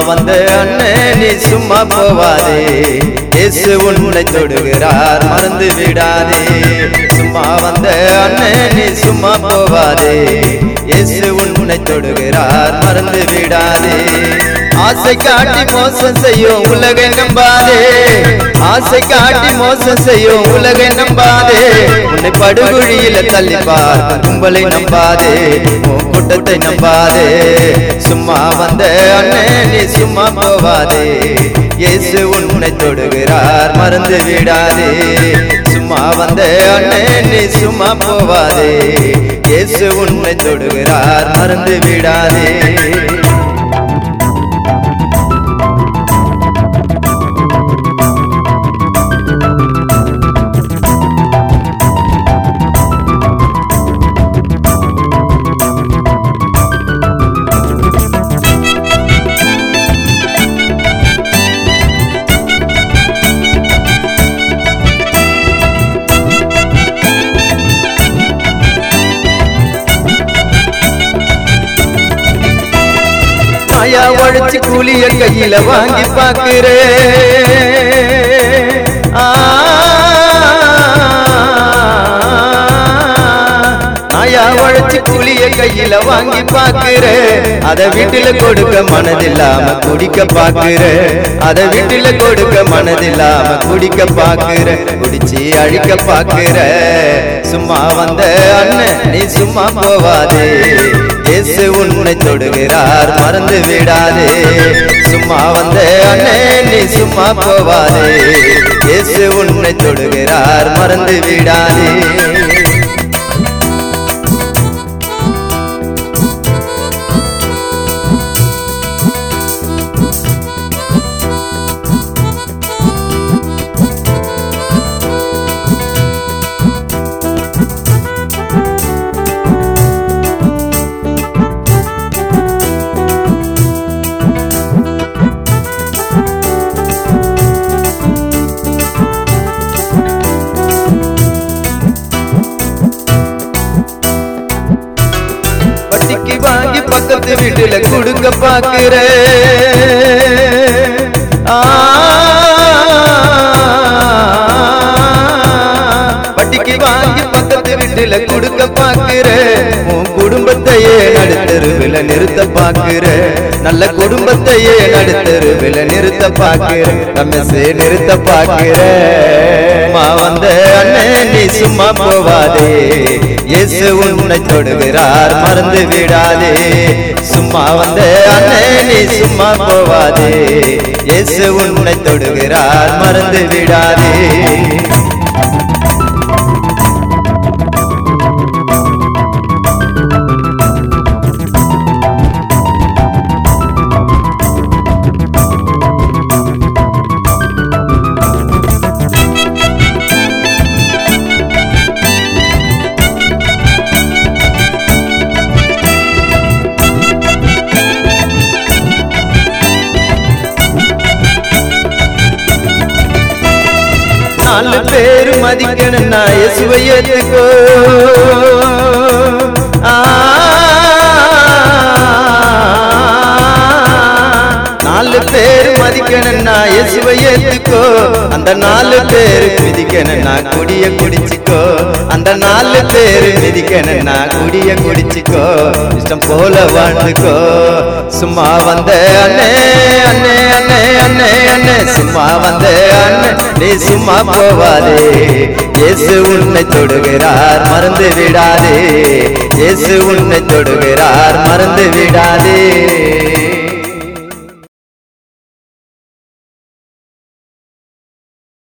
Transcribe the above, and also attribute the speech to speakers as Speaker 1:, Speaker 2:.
Speaker 1: வந்த அண்ணே நீ சும்மா போவாதே இயேசு உன்னை தொடுகிறார் மறந்து விடாதே சும்மா வந்த அண்ணே நீ சும்மா போவாதே இயேசு உன்னை தொடுகிறார் மறந்து விடாதே ஆசை காட்டி மோசம் செய்யும் உலகை நம்பாதே ஆசை காட்டி மோசம் செய்யும் உலகை நம்பாதே உன்னை படுகுழியில தள்ளிப்பார் கும்பலை நம்பாதே உன் கூட்டத்தை நம்பாதே சும்மா வந்த அண்ணே நீ சும்மா போவாதே இயேசு உன்னை தொடுகிறார் மறந்து விடாதே சும்மா வந்த அண்ணே நீ சும்மா போவாதே இயேசு உன்னை தொடுகிறார் மறந்து விடாதே மாயா உழைச்சு கூலிய கையில வாங்கி பாக்குறேன் ஆ, நாயா உழைச்சு கூலிய கையில வாங்கி பாக்குறேன் அத வீட்டுல கொடுக்க மனதில்லாம குடிக்க பாக்குறேன் அத வீட்டுல கொடுக்க மனதில்லாம குடிக்க பாக்குறேன் குடிச்சு அழிக்க பாக்குற சும்மா வந்த அண்ணன் நீ சும்மா போவாதே இயேசு உன்னை தொடுகிறார் மறந்து விடாதே சும்மா வந்த அண்ணே நீ சும்மா போவாதே இயேசு உன்னை தொடுகிறார் மறந்து விடாதே வட்டிக்கு வாங்கி பக்கத்து வீட்டுல கொடுக்க பாக்குற வட்டிக்கு வாங்கி பக்கத்து வீட்டுல கொடுக்க பாக்குற உன் குடும்பத்தையே நடுத்தருவில நிறுத்த பாக்குற நல்ல குடும்பத்தையே நடுத்தருவில நிறுத்த பாக்குற ரமேசே நிறுத்த பாக்குற மா வந்த அண்ணே நீ சும்மா போவாதே இயேசு உன்னை தொடுகிறார் மறந்து விடாதே சும்மா வந்த அண்ணே நீ சும்மா போவாதே இயேசு உன்னை தொடுகிறார் மறந்து விடாதே நாலு பேரு மதிக்கணும்னா இயேசுவை ஏத்துக்கோ ஆ. நாலு பேர் மதிக்கணும்னா இயேசுவை ஏத்துக்கோ அந்த நாலு பேர் மிதிக்கணும்னா குடிய குடிச்சுக்கோ அந்த நாலு பேர் மிதிக்கணும்னா குடிய குடிச்சுக்கோ இஷ்டம் போல வாழ்ந்துக்கோ சும்மா வந்த அண்ணே அண்ணே அண்ணே அண்ணே அண்ணே சும்மா வந்த அண்ணே நீ சும்மா போவாதே இயேசு உன்னை தொடுகிறார் மறந்து விடாதே இயேசு உன்னை தொடுகிறார் மறந்து விடாதே